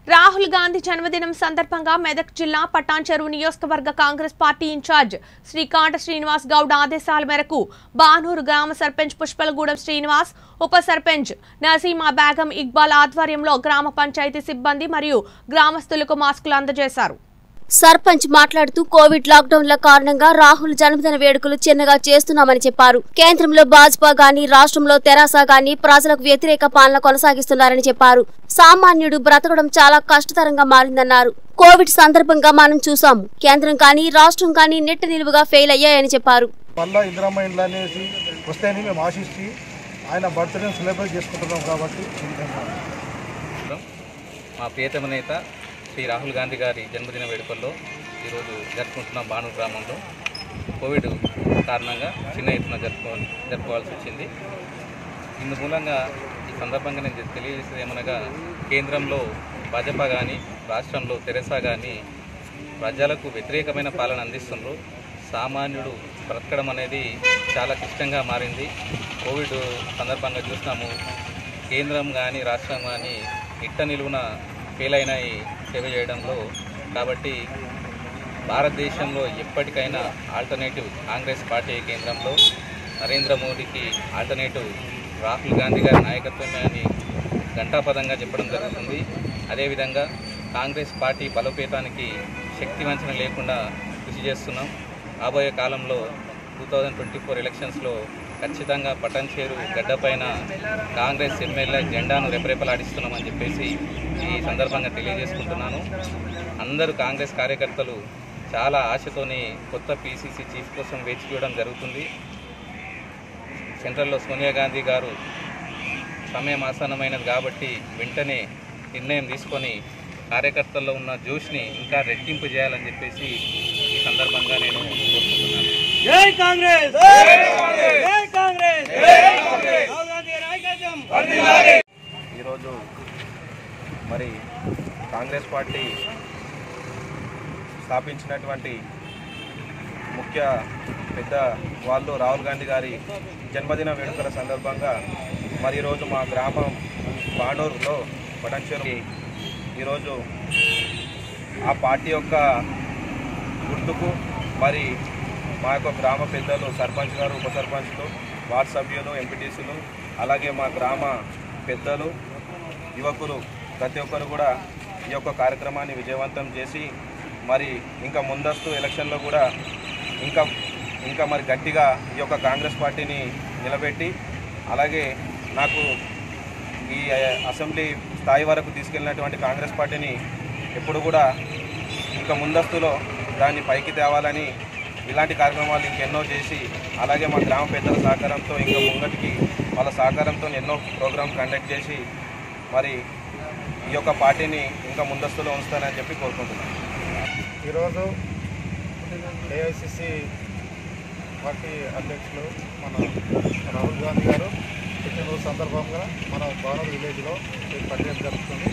రాహుల్ గాంధీ జన్మదినం సందర్భంగా మెదక్ జిల్లా పటాన్ చెరువు నియోజకవర్గ Congress party incharge Srikanth Srinivas Goud ఆదేశాల మేరకు బానూరు గ్రామ సర్పంచ్ పుష్పలగూడెం శ్రీనివాస్ ఉప సర్పంచ్ నసీమా బేగం ఇక్బాల్ ఆధ్వర్యంలో గ్రామ పంచాయతీ సిబ్బంది మరియు గ్రామస్తులకు మాస్కులు అందజేశారు సర్పంచ్ మాట్లాడుతూ కోవిడ్ లాక్డౌన్ల కారణంగా రాహుల్ జన్మదిన వేడుకలు చిన్నగా చేస్తున్నామని చెప్పారు కేంద్రంలో భాజపా గాని రాష్ట్రంలో తెరాస గాని ప్రజలకు వ్యతిరేక పాలన కొనసాగిస్తున్నారని చెప్పారు సామాన్యుడు బ్రతకడం చాలా కష్టతరంగా మారిందన్నారు కోవిడ్ సందర్భంగా మనం చూసాము కేంద్రం కానీ రాష్ట్రం కానీ నిట్ట నిలువుగా ఫెయిల్ అయ్యాయని చెప్పారు మళ్ళా ఇందిరమ్మ ఇండ్లు అనేసి వస్తాయని మేము ఆశించి ఆయన బర్త్డేని సెలబ్రేట్ చేసుకుంటున్నాం కాబట్టి చేస్తున్నాం. మా ప్రియతమ నేత శ్రీ రాహుల్ గాంధీ గారి జన్మదిన వేడుకల్లో ఈరోజు జరుపుకుంటున్నాం బానూరు గ్రామంలో కోవిడ్ కారణంగా చిన్న ఎత్తున జరుపుకో జరుపుకోవాల్సి వచ్చింది ఇందు మూలంగా ఈ సందర్భంగా నేను తెలియజేసేది ఏమనగా కేంద్రంలో భాజపా కానీ రాష్ట్రంలో తెరసా కానీ ప్రజలకు వ్యతిరేకమైన పాలన అందిస్తున్నారు సామాన్యుడు బ్రతకడం అనేది చాలా క్లిష్టంగా మారింది కోవిడ్ సందర్భంగా చూసినాము కేంద్రం కానీ రాష్ట్రం కానీ ఇట్ట నిలువున ఫెయిల్ అయినాయి సేవ చేయడంలో కాబట్టి భారతదేశంలో ఎప్పటికైనా ఆల్టర్నేటివ్ కాంగ్రెస్ పార్టీ కేంద్రంలో నరేంద్ర మోడీకి ఆల్టర్నేటివ్ రాహుల్ గాంధీ గారి నాయకత్వమే అని ఘంటాపదంగా చెప్పడం జరుగుతుంది అదేవిధంగా కాంగ్రెస్ పార్టీ బలోపేతానికి శక్తి వంచన లేకుండా కృషి చేస్తున్నాం రాబోయే కాలంలో టూ థౌజండ్ ట్వంటీ ఫోర్ ఎలక్షన్స్లో ఖచ్చితంగా పటంచేరు గడ్డపైన కాంగ్రెస్ ఎమ్మెల్యే జెండాను రెపరెపలాడిస్తున్నామని చెప్పేసి ఈ సందర్భంగా తెలియజేసుకుంటున్నాను అందరూ కాంగ్రెస్ కార్యకర్తలు చాలా ఆశతోని కొత్త పీసీసీ చీఫ్ కోసం వేచి చూడడం జరుగుతుంది సెంట్రల్లో సోనియా గాంధీ గారు సమయం ఆసన్నమైనది కాబట్టి వెంటనే నిర్ణయం తీసుకొని కార్యకర్తల్లో ఉన్న జోష్ని ఇంకా రెట్టింపు చేయాలని చెప్పేసి ఈ సందర్భంగా నేను కోరుకుంటున్నాను జై కాంగ్రెస్ జై కాంగ్రెస్ రాహుల్ గాంధీ నాయకత్వం ఈరోజు మరి కాంగ్రెస్ పార్టీ స్థాపించినటువంటి ముఖ్య పెద్ద వాళ్ళు రాహుల్ గాంధీ గారి జన్మదిన వేడుకల సందర్భంగా మరి ఈరోజు మా గ్రామం బాణూరులో పటంచెరు ఈరోజు ఆ పార్టీ యొక్క గుర్తుకు మరి మా యొక్క గ్రామ పెద్దలు సర్పంచ్ గారు ఉప సర్పంచ్లు వార్డు సభ్యులు ఎంపీటీసీలు అలాగే మా గ్రామ పెద్దలు యువకులు ప్రతి ఒక్కరు కూడా ఈ యొక్క కార్యక్రమాన్ని విజయవంతం చేసి మరి ఇంకా ముందస్తు ఎలక్షన్లో కూడా ఇంకా ఇంకా మరి గట్టిగా ఈ యొక్క కాంగ్రెస్ పార్టీని నిలబెట్టి అలాగే నాకు ఈ అసెంబ్లీ స్థాయి వరకు తీసుకెళ్ళినటువంటి కాంగ్రెస్ పార్టీని ఎప్పుడు కూడా ఇంకా ముందస్తులో దాన్ని పైకి తేవాలని ఇలాంటి కార్యక్రమాలు ఇంకెన్నో చేసి అలాగే మా గ్రామ పెద్దల సహకారంతో ఇంకా ముంగటికి వాళ్ళ సహకారంతో ఎన్నో ప్రోగ్రామ్స్ కండక్ట్ చేసి మరి ఈ యొక్క పార్టీని ఇంకా ముందస్తులో ఉంచుతానని చెప్పి కోరుకుంటున్నాను ఈరోజు ఏఐసిసి పార్టీ అధ్యక్షులు మన రాహుల్ గాంధీ గారు పుట్టినరోజు సందర్భంగా మన బానూరు విలేజ్లో ఈ పండుగ జరుగుతుంది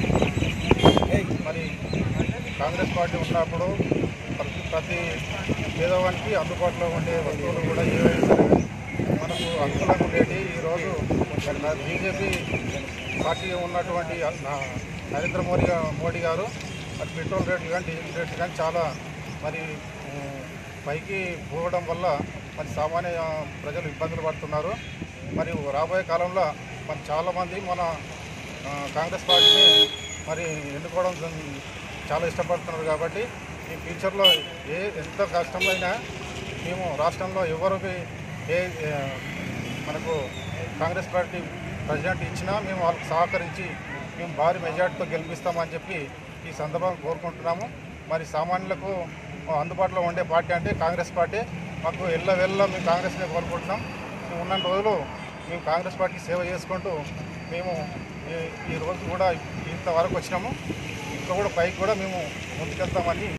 మరి కాంగ్రెస్ పార్టీ ఉన్నప్పుడు ప్రతి ప్రతి పేదవానికి అందుబాటులో ఉండే వస్తువులు కూడా ఏవైనా సరే మనకు అనుకూలంగా ఉండేవి ఈరోజు బీజేపీ పార్టీ ఉన్నటువంటి నా- నరేంద్ర మోడీ గా- మోడీ గారు మరి పెట్రోల్ రేట్లు కానీ డీజిల్ రేట్లు కానీ చాలా మరి ఉమ్, పైకి పోవడం వల్ల మరి సామాన్య ప్రజలు ఇబ్బందులు పడుతున్నారు మరి రాబోయే కాలంలో మరి చాలామంది మన ఆ, కాంగ్రెస్ పార్టీని మరి ఎన్నుకోవడం జన్- చాలా ఇష్టపడుతున్నారు కాబట్టి ఈ ఫ్యూచర్లో ఏ ఎంత కష్టమైనా మేము రాష్ట్రంలో ఎవరికి ఏ ఏ, మనకు కాంగ్రెస్ పార్టీ ప్రెసిడెంట్ ఇచ్చినా మేము వాళ్ళకి సహకరించి మేము భారీ మెజార్టీతో గెలిపిస్తామని చెప్పి ఈ సందర్భంగా కోరుకుంటున్నాము మరి సామాన్యులకు అందుబాటులో ఉండే పార్టీ అంటే కాంగ్రెస్ పార్టీ మాకు ఎల్ల వెళ్ళ మేము కాంగ్రెస్నే కోరుకుంటున్నాం మేము ఉన్న రోజులు మేము కాంగ్రెస్ పార్టీకి సేవ చేసుకుంటూ మేము ఈ- ఈ రోజు కూడా ఇంతవరకు వచ్చినాము ఇంకా కూడా పైకి కూడా మేము ముందుకెళ్తామని